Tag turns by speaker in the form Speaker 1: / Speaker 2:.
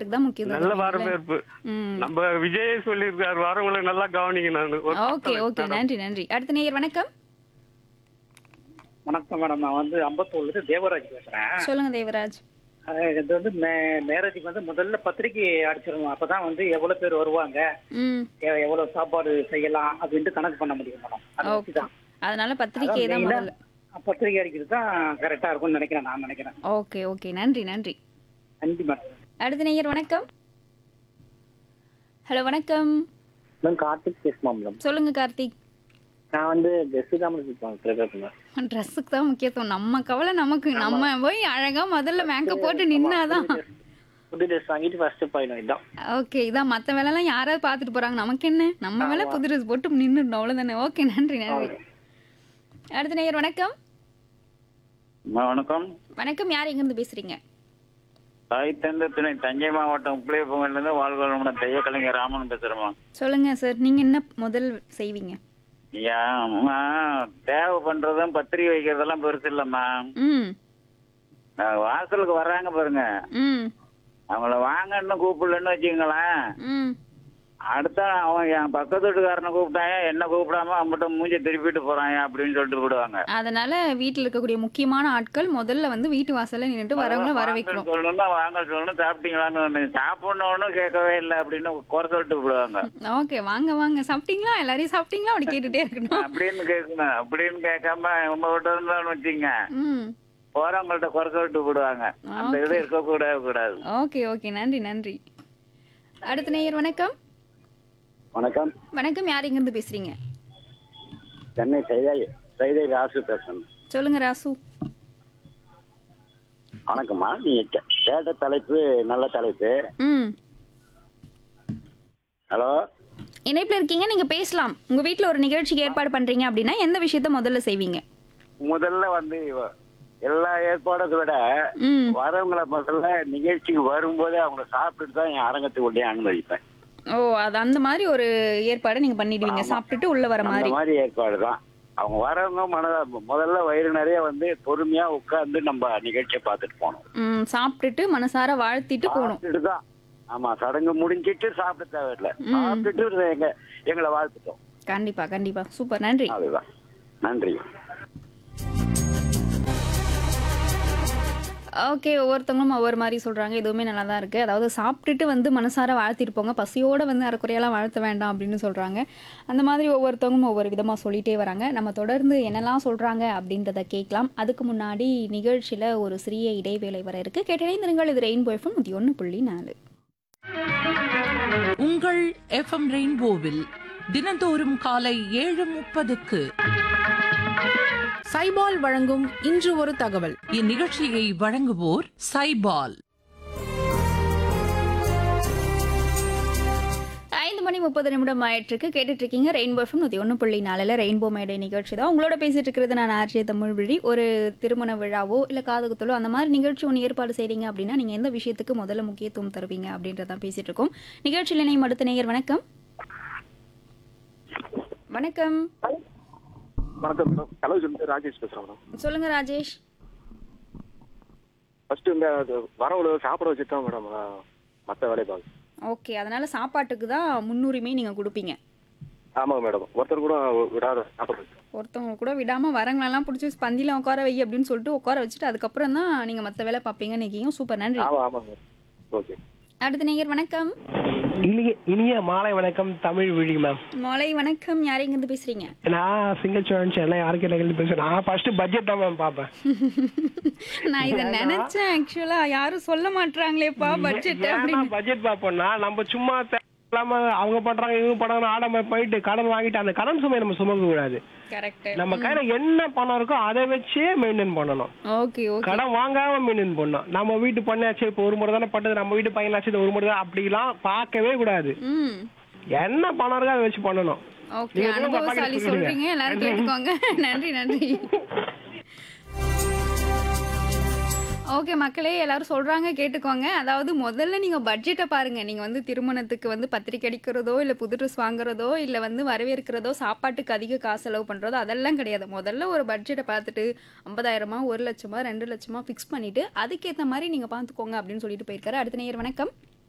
Speaker 1: சாப்பாட்டுக்கு தான் முக்கியத்துவம்
Speaker 2: நல்ல
Speaker 1: தருவீங்கல்ல?
Speaker 2: வரவேற்பு
Speaker 1: ம்
Speaker 2: நம்ம விஜய் சொல்லியிருக்காரு வரவங்களை நல்லா கவனிங்க நான் ஒரு
Speaker 1: ஓகே ஓகே நன்றி நன்றி அடுத்த நேயர் வணக்கம்
Speaker 3: வணக்கம் மேடம் நான் வந்து அம்பத்தூர்ல தேவராஜ் பேசுறேன்
Speaker 1: சொல்லுங்க தேவராஜ்
Speaker 3: அஹ் இது வந்து மே- மேரேஜுக்கு வந்து முதல்ல பத்திரிக்கை அடிச்சிடணும் அப்பதான் வந்து எவ்வளவு பேர் வருவாங்க
Speaker 1: ம்
Speaker 3: எ- எவ்வளவு சாப்பாடு செய்யலாம் அப்படின்ட்டு கணக்கு பண்ண முடியும் மேடம் அதை
Speaker 1: ஓகே
Speaker 3: வச்சுதான்
Speaker 1: அதனால பத்திரிக்கை தான்
Speaker 3: அதான் main ஆ
Speaker 1: முதல்ல
Speaker 3: பத்திரிக்கை அடிக்கிறது தான் கரெக்டா இருக்கும்னு நினைக்கிறேன் நான் நினைக்கிறேன்
Speaker 1: ஓகே ஓகே நன்றி நன்றி
Speaker 3: நன்றி மேடம்
Speaker 1: அடுத்த நேயர் வணக்கம் ஹலோ வணக்கம்
Speaker 4: மேம் கார்த்திக் பேசுமா மேடம்
Speaker 1: சொல்லுங்க கார்த்திக்
Speaker 4: நான் வந்து ஜெஸ்ஸி தாமஸ் ப்ரிப்பேர் பண்ணேன்
Speaker 1: ட்ரெஸ்ஸுக்கு தான் முக்கியத்துவம் நம்ம கவலை நமக்கு நம்ம போய் அழகா முதல்ல மேக்கப் போட்டு நின்னாதான்
Speaker 4: புது ட்ரெஸ் வாங்கிட்டு ஃபர்ஸ்ட் போயிடும் இதான்
Speaker 1: ஓகே இதான் மத்த வேலைலாம் யாராவது பார்த்துட்டு போறாங்க நமக்கு என்ன நம்ம வேலை புது ட்ரெஸ் போட்டு நின்றுடணும் அவ்வளவுதானே ஓகே நன்றி நன்றி அடுத்த நேயர் வணக்கம்
Speaker 5: வணக்கம்
Speaker 1: வணக்கம் யார் எங்கிருந்து பேசுறீங்க
Speaker 5: தாய்த்தந்த துணை தஞ்சை மாவட்டம் உப்பிலியப்பங்கள்ல இருந்து வாழ்வளமுடன் தைய கலைஞர் ராமன் பேசுறேம்மா
Speaker 1: சொல்லுங்க சார் நீங்க என்ன முதல் செய்வீங்க
Speaker 5: ஐயா அம்மா தேவை பண்றதும் பத்திரிகை வைக்கிறதெல்லாம் பெருசு இல்லம்மா
Speaker 1: ம்
Speaker 5: அஹ் வாசலுக்கு வர்றாங்க பாருங்க
Speaker 1: ம்
Speaker 5: அவங்கள வாங்கன்னு கூப்பிடலன்னு வச்சுங்களேன்
Speaker 1: ம்
Speaker 5: அடுத்த அவன் என் பக்கத்து வீட்டுக்காரனை கூப்பிட்டாங்க என்ன கூப்பிடாம அவன்கிட்ட மூஞ்ச திருப்பிட்டு போறான் அப்படின்னு சொல்லிட்டு விடுவாங்க
Speaker 1: அதனால வீட்டில் இருக்கக்கூடிய முக்கியமான ஆட்கள் முதல்ல வந்து வீட்டு வாசல்ல நின்னுட்டு வரவங்கள வர வைக்கணும்
Speaker 5: சொல்லணும்னா வாங்க சொல்லணும் சாப்பிட்டீங்களான்னு சாப்பிடணும்னு கேட்கவே இல்லை அப்படின்னு குறை சொல்லிட்டு விடுவாங்க
Speaker 1: ஓகே வாங்க வாங்க சாப்பிட்டீங்களா எல்லாரையும் சாப்பிட்டீங்களா அப்படி கேட்டுட்டே இருக்கணும்
Speaker 5: அப்படின்னு கேட்கணும் அப்படின்னு கேட்காம உங்க கிட்ட இருந்தாலும் வச்சுங்க
Speaker 1: ம்
Speaker 5: போறவங்கள்ட்ட குறை சொல்லிட்டு விடுவாங்க அந்த இது இருக்கக்கூடாது கூடாது
Speaker 1: ஓகே ஓகே நன்றி நன்றி அடுத்த நேயர் வணக்கம்
Speaker 4: வணக்கம்
Speaker 1: வணக்கம் யார் எங்கிருந்து பேசுறீங்க
Speaker 4: சென்னை சைதை சைதை ராசு பேசுறேன்
Speaker 1: சொல்லுங்க ராசு
Speaker 4: வணக்கம்மா நீங்க கே- கேட்ட தலைப்பு நல்ல தலைப்பு
Speaker 1: ம்
Speaker 4: ஹலோ
Speaker 1: இணைப்பில் இருக்கீங்க நீங்க பேசலாம் உங்க வீட்ல ஒரு நிகழ்ச்சிக்கு ஏற்பாடு பண்றீங்க அப்படின்னா எந்த விஷயத்த முதல்ல செய்வீங்க
Speaker 4: முதல்ல வந்து இவ- எல்லா ஏற்பாடத்தை விட
Speaker 1: ம்
Speaker 4: வரவங்களை முதல்ல நிகழ்ச்சிக்கு வரும்போதே அவங்க சாப்பிட்டுட்டு தான் என் அரங்கத்துக்கு உள்ளே அனுமதிப்பேன்
Speaker 1: ஓ அது அந்த மாதிரி ஒரு ஏற்பாடு நீங்க பண்ணிடுவீங்க சாப்பிட்டுட்டு உள்ள வர
Speaker 4: அந்த
Speaker 1: மாதிரி
Speaker 4: மாதிரி ஏற்பாடு தான் அவங்க வரவங்க மனத முதல்ல வயிறு நிறைய வந்து பொறுமையா உட்கார்ந்து நம்ம நிகழ்ச்சியை பார்த்துட்டு போகணும்
Speaker 1: ம் சாப்பிட்டுட்டு மனசார வாழ்த்திட்டு போகணும்
Speaker 4: சாப்பிட்டுட்டு தான் ஆமா சடங்கு முடிஞ்சிட்டு சாப்பிட தேவையில்லை சாப்பிட்டுட்டு எங்க எங்களை வாழ்த்துட்டோம்
Speaker 1: கண்டிப்பா கண்டிப்பா சூப்பர் நன்றி
Speaker 4: அதுதான் நன்றி
Speaker 1: ஓகே ஒவ்வொருத்தவங்களும் ஒவ்வொரு மாதிரி சொல்றாங்க எதுவுமே நல்லா தான் இருக்கு அதாவது சாப்பிட்டுட்டு வந்து மனசார வாழ்த்திட்டு போங்க பசியோட வந்து அரைக்குறையெல்லாம் வாழ்த்த வேண்டாம் அப்படின்னு சொல்றாங்க அந்த மாதிரி ஒவ்வொருத்தவங்களும் ஒவ்வொரு விதமா சொல்லிட்டே வராங்க நம்ம தொடர்ந்து என்னெல்லாம் சொல்றாங்க அப்படின்றத கேட்கலாம் அதுக்கு முன்னாடி நிகழ்ச்சியில ஒரு சிறிய இடைவேளை வர இருக்கு கேட்டிணைந்திருங்கள் இது ரெயின்போ எஃப்எம் நூற்றி ஒன்று புள்ளி நாலு
Speaker 6: உங்கள் எஃப்எம் ரெயின்போவில் தினந்தோறும் காலை ஏழு முப்பதுக்கு
Speaker 7: சைபால் வழங்கும் இன்று ஒரு தகவல்
Speaker 6: இந்நிகழ்ச்சியை வழங்குவோர் சைபால்
Speaker 1: ஐந்து மணி முப்பது நிமிடம் ஆயிட்டிருக்கு கேட்டுட்டு இருக்கீங்க ரெயின்போ எஃப்எம் நூற்றி ஒன்று புள்ளி நாலில் ரெயின்போ மேடை நிகழ்ச்சி தான் உங்களோட பேசிட்டு இருக்கிறது நான் ஆர்ஜே தமிழ் விழி ஒரு திருமண விழாவோ இல்லை காதுகுத்தலோ அந்த மாதிரி நிகழ்ச்சி ஒன்று ஏற்பாடு செய்றீங்க அப்படின்னா நீங்கள் எந்த விஷயத்துக்கு முதல்ல முக்கியத்துவம் தருவீங்க அப்படின்றதான் பேசிட்டு இருக்கோம் நிகழ்ச்சியில் இணையும் அடுத்த நேயர் வணக்கம் வணக்கம்
Speaker 8: வணக்கம் மேடம் கலோஜ் வந்து ராஜேஷ் பேசுறேன் மேடம்
Speaker 1: சொல்லுங்க ராஜேஷ்
Speaker 8: ஃபர்ஸ்ட் இந்த அது வரவங்களை சாப்பிட வச்சுட்டு தான் மேடம் மற்ற வேலையை பார்க்க
Speaker 1: ஓகே அதனால சாப்பாட்டுக்கு தான் முன்னுரிமை நீங்கள் கொடுப்பீங்க
Speaker 8: ஆமாங்க மேடம் ஒருத்தர் கூட விடாத சாப்பிட வச்சு
Speaker 1: ஒருத்தவங்க கூட விடாமல் வரங்களெல்லாம் பிடிச்சி பந்தியில் உட்கார வை அப்படின்னு சொல்லிட்டு உட்கார வச்சுட்டு அதுக்கப்புறம் தான் நீங்கள் மற்ற வேலை பார்ப்பீங்கன்னு நினைக்கிங்க சூப்பர் நன்றி
Speaker 8: ஆமா ஆமாங்க மேடம் ஓகே
Speaker 1: அடுத்த நேயர் வணக்கம்
Speaker 9: இனிய இனிய மாலை வணக்கம் தமிழ் விழி மேம்
Speaker 1: மாலை வணக்கம் யார் எங்கிருந்து பேசுறீங்க
Speaker 9: நான் சிங்கிள் ஸ்டூடெண்ட்ஸ் எல்லாம் யாருக்கு என்ன பேசுறேன் நான் ஃபர்ஸ்ட் பட்ஜெட் தான் மேம் பார்ப்பேன்
Speaker 1: நான் இதை நினைச்சேன் ஆக்சுவலா யாரும் சொல்ல மாட்டாங்களேப்பா பட்ஜெட் அப்படின்னு
Speaker 9: பட்ஜெட் பார்ப்போம்னா நம்ம சும்மா இல்லாம அவங்க பண்றாங்க இவங்க பண்றாங்க ஆடாம போயிட்டு கடன் வாங்கிட்டு அந்த கடன் சுமையை நம்ம சுமக்க கூடாது
Speaker 1: கரெக்ட்
Speaker 9: நம்ம கையில என்ன பணம் இருக்கோ அதை வச்சே மெயின்டைன் பண்ணணும்
Speaker 1: ஓகே ஓகே
Speaker 9: கடன் வாங்காம மெயின்டைன் பண்ணணும் நம்ம வீட்டு பண்ணாச்சு இப்போ ஒரு முறை தானே பட்டது நம்ம வீட்டு பையனாச்சு இது ஒரு முறை தான் அப்படிலாம் பார்க்கவே கூடாது
Speaker 1: ம்
Speaker 9: என்ன பணம் இருக்கோ அதை வச்சு பண்ணணும்
Speaker 1: ஓகே
Speaker 9: நீங்க சொல்லுங்க,
Speaker 1: அனுபவசாலி
Speaker 9: பாக்கெட் சொல்லுங்க.
Speaker 1: சொல்றீங்க எல்லாரும் கேட்டுக்கோங்க நன்றி நன்றி ஓகே மக்களே எல்லாரும் சொல்றாங்க கேட்டுக்கோங்க அதாவது முதல்ல நீங்க பட்ஜெட்டை பாருங்க நீங்க வந்து திருமணத்துக்கு வந்து பத்திரிக்கை அடிக்கிறதோ இல்ல புது ட்ரெஸ் வாங்குறதோ இல்ல வந்து வரவேற்கிறதோ சாப்பாட்டுக்கு அதிக காசு செலவு பண்றதோ அதெல்லாம் கிடையாது முதல்ல ஒரு பட்ஜெட்டை பார்த்துட்டு ஐம்பதாயிரமா ஒரு லட்சமா ரெண்டு லட்சமா ஃபிக்ஸ் பண்ணிட்டு அதுக்கேற்ற மாதிரி நீங்க பார்த்துக்கோங்க அப்படின்னு சொல்லிட்டு போயிருக்காரு அடுத்த நேயர் வணக்கம்